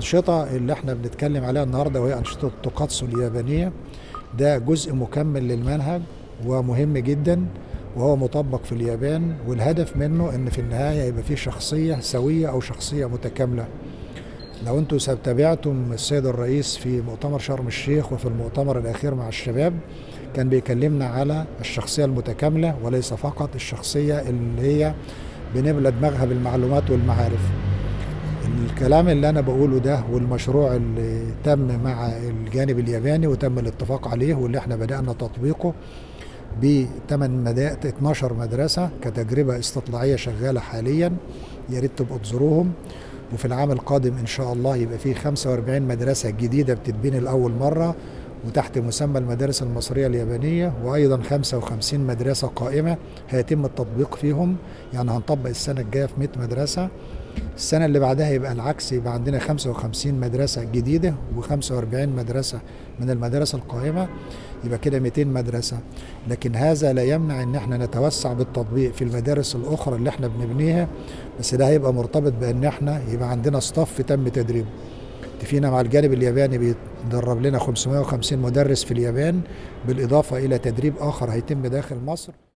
الأنشطة اللي احنا بنتكلم عليها النهاردة وهي أنشطة توكاتسو اليابانية ده جزء مكمل للمنهج ومهم جدا وهو مطبق في اليابان والهدف منه ان في النهاية يبقى فيه شخصية سوية او شخصية متكاملة لو انتم تابعتم السيد الرئيس في مؤتمر شرم الشيخ وفي المؤتمر الاخير مع الشباب كان بيكلمنا على الشخصية المتكاملة وليس فقط الشخصية اللي هي بنملى دماغها بالمعلومات والمعارف الكلام اللي انا بقوله ده والمشروع اللي تم مع الجانب الياباني وتم الاتفاق عليه واللي احنا بدأنا تطبيقه بثمان مدارس 12 مدرسة كتجربة استطلاعية شغالة حاليا يا ريت تبقوا تزوروهم وفي العام القادم ان شاء الله يبقى فيه 45 مدرسة جديدة بتتبني لأول مرة وتحت مسمى المدارس المصرية اليابانية وأيضا 55 مدرسة قائمة هيتم التطبيق فيهم يعني هنطبق السنة الجاية في 100 مدرسة السنة اللي بعدها يبقى العكس يبقى عندنا 55 مدرسة جديدة و45 مدرسة من المدارس القائمة يبقى كده 200 مدرسة لكن هذا لا يمنع ان احنا نتوسع بالتطبيق في المدارس الاخرى اللي احنا بنبنيها بس ده هيبقى مرتبط بان احنا يبقى عندنا صف تم تدريبه اتفقنا مع الجانب الياباني بيدرب لنا 550 مدرس في اليابان بالاضافه الى تدريب اخر هيتم داخل مصر